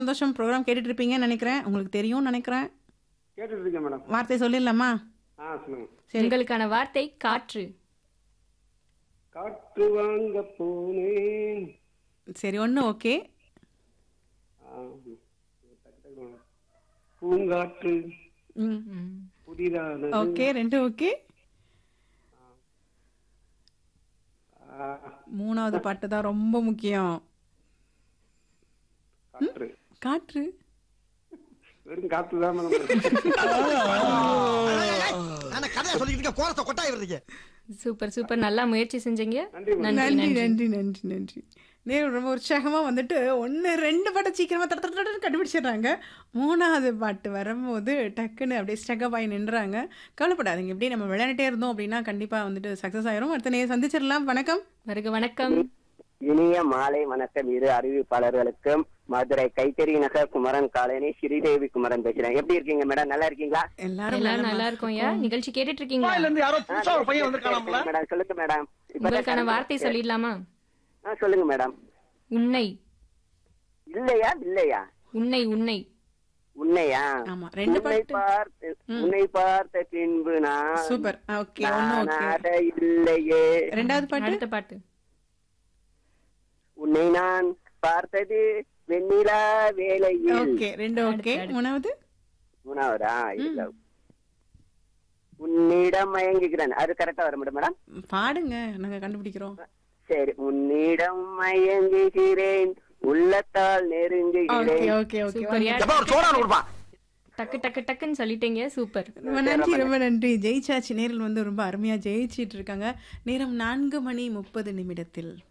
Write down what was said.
சந்தோஷம் ப்ரோக்ராம் கேட்டுட்டு இருப்பீங்கன்னு நினைக்கிறேன் உங்களுக்கு தெரியும்னு நினைக்கிறேன் கேட்டுட்டு இருக்கேன் மேடம் வார்த்தை சொல்லிடலாமா ஆ சொல்லுங்க சரி உங்களுக்கான வார்த்தை காற்று காற்று வாங்க போனேன் சரி ஒன்று ஓகே ஆ, டக்கு டக்கு வாங்க. பூங்காற்று ம் ம். புதிதானது ஓகே ரெண்டு ஓகே ஆ, மூணாவது பாட்டு தான் ரொம்ப முக்கியம் காற்று காற்று வெறும் காற்று தான் மேடம் நான் கதையா சொல்லிட்டு இருக்க கோரத்தை கொட்டாய் வருதுங்க சூப்பர் சூப்பர் நல்லா முயற்சி செஞ்சீங்க நன்றி மேடம். நன்றி நன்றி நன்றி நன்றி நேரு ரொம்ப உற்சாகமாக வந்துட்டு ஒன்று ரெண்டு பாட்டை சீக்கிரமாக தட தட தடன்னு கண்டுபிடிச்சிடுறாங்க மூணாவது பாட்டு வரும்போது டக்குன்னு அப்படியே ஸ்டக்கப் ஆகி நின்றுறாங்க கவலைப்படாதீங்க இப்படியே நம்ம விளையாண்டுட்டே இருந்தோம் அப்படின்னா கண்டிப்பாக வந்துட்டு சக்ஸஸ் ஆயிரும் அடுத்த நேரம் சந்திச்சிடலாம் வணக்கம் வருக வணக்கம் இனிய மாலை வணக்கம் இரு அறிவிப்பாளர்களுக்கும் மதுரை கைத்தறி நகர் குமரன் காலனி ஸ்ரீதேவி குமரன் பேசுறேன் எப்படி இருக்கீங்க மேடம் நல்லா இருக்கீங்களா எல்லாரும் எல்லாரும் நலமா நல்லா இருக்கோம் யா நிகழ்ச்சி கேட்டுட்டு இருக்கீங்களா இருந்து யாரோ புதுசா ஒரு பையன் வந்திருக்கானாம்ல மேடம் சொல்லுங்க மேடம் இப்பதான் உங்களுக்கான வார்த்தை சொல்லிடலாமா ஆ, சொல்லுங்க மேடம் உன்னை இல்லையா இல்லையா உன்னை உன்னை உன்னையா ஆமா ரெண்டு உன்னை பாட்டு பார்த்து உன்னை பார்த்த பின்பு நான் சூப்பர் ஓகே ஒன்று ஓகே நானாக இல்லையே ரெண்டாவது பாட்டு அடுத்த பாட்டு உன்னை நான் பார்த்தது வெண்ணிலா வேலையில் ஓகே ரெண்டு ஓகே மூணாவது மூணாவதா இல்ல உன்னிடம் மயங்குகிறேன் அது கரெக்டா வர முடியும் மேடம் பாடுங்க நாங்க கண்டுபிடிக்கிறோம் சரி உன்னிடம் மயங்குகிறேன் உள்ளத்தால் ஓகே நெருங்குகிறேன் ஓகே ஓகே சூப்பர் யா எப்ப ஒரு சோடான கொடுப்பா டக்கு டக்கு டக்குன்னு சொல்லிட்டீங்க சூப்பர் ரொம்ப நன்றி ரொம்ப நன்றி ஜெயிச்சாச்சு நேரில் வந்து ரொம்ப அருமையா ஜெயிச்சிட்டு இருக்காங்க நேரம் நான்கு மணி முப்பது நிமிடத்தில்